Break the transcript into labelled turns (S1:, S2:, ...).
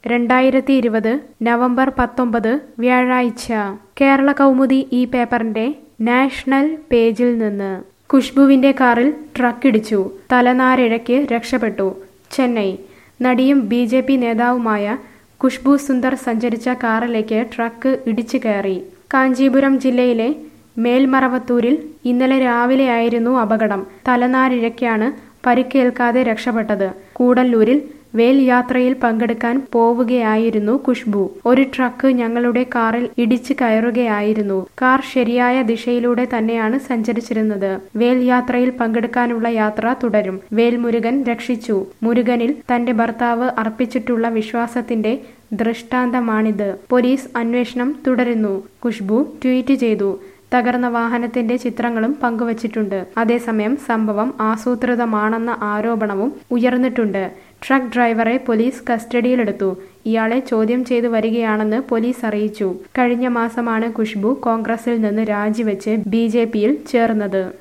S1: രണ്ടായിരത്തി ഇരുപത് നവംബർ പത്തൊമ്പത് വ്യാഴാഴ്ച കേരള കൗമുദി ഈ പേപ്പറിന്റെ നാഷണൽ പേജിൽ നിന്ന് ഖുഷ്ബുവിന്റെ കാറിൽ ട്രക്കിടിച്ചു തലനാരിഴയ്ക്ക് രക്ഷപ്പെട്ടു ചെന്നൈ നടിയും ബി ജെ പി നേതാവുമായ ഖുഷ്ബു സുന്ദർ സഞ്ചരിച്ച കാറിലേക്ക് ട്രക്ക് ഇടിച്ചു കയറി കാഞ്ചീപുരം ജില്ലയിലെ മേൽമറവത്തൂരിൽ ഇന്നലെ രാവിലെയായിരുന്നു അപകടം തലനാരിഴയ്ക്കാണ് പരിക്കേൽക്കാതെ രക്ഷപ്പെട്ടത് കൂടല്ലൂരിൽ വേൽ യാത്രയിൽ പങ്കെടുക്കാൻ പോവുകയായിരുന്നു ഖുഷ്ബു ഒരു ട്രക്ക് ഞങ്ങളുടെ കാറിൽ ഇടിച്ചു കയറുകയായിരുന്നു കാർ ശരിയായ ദിശയിലൂടെ തന്നെയാണ് സഞ്ചരിച്ചിരുന്നത് വേൽ യാത്രയിൽ പങ്കെടുക്കാനുള്ള യാത്ര തുടരും വേൽമുരുകൻ രക്ഷിച്ചു മുരുകനിൽ തന്റെ ഭർത്താവ് അർപ്പിച്ചിട്ടുള്ള വിശ്വാസത്തിന്റെ ദൃഷ്ടാന്തമാണിത് പോലീസ് അന്വേഷണം തുടരുന്നു ഖുഷ്ബു ട്വീറ്റ് ചെയ്തു തകർന്ന വാഹനത്തിന്റെ ചിത്രങ്ങളും പങ്കുവച്ചിട്ടുണ്ട് അതേസമയം സംഭവം ആസൂത്രിതമാണെന്ന ആരോപണവും ഉയർന്നിട്ടുണ്ട് ട്രക്ക് ഡ്രൈവറെ പോലീസ് കസ്റ്റഡിയിലെടുത്തു ഇയാളെ ചോദ്യം ചെയ്തു വരികയാണെന്ന് പോലീസ് അറിയിച്ചു കഴിഞ്ഞ മാസമാണ് ഖുഷ്ബു കോൺഗ്രസിൽ നിന്ന് രാജിവെച്ച് ബി ചേർന്നത്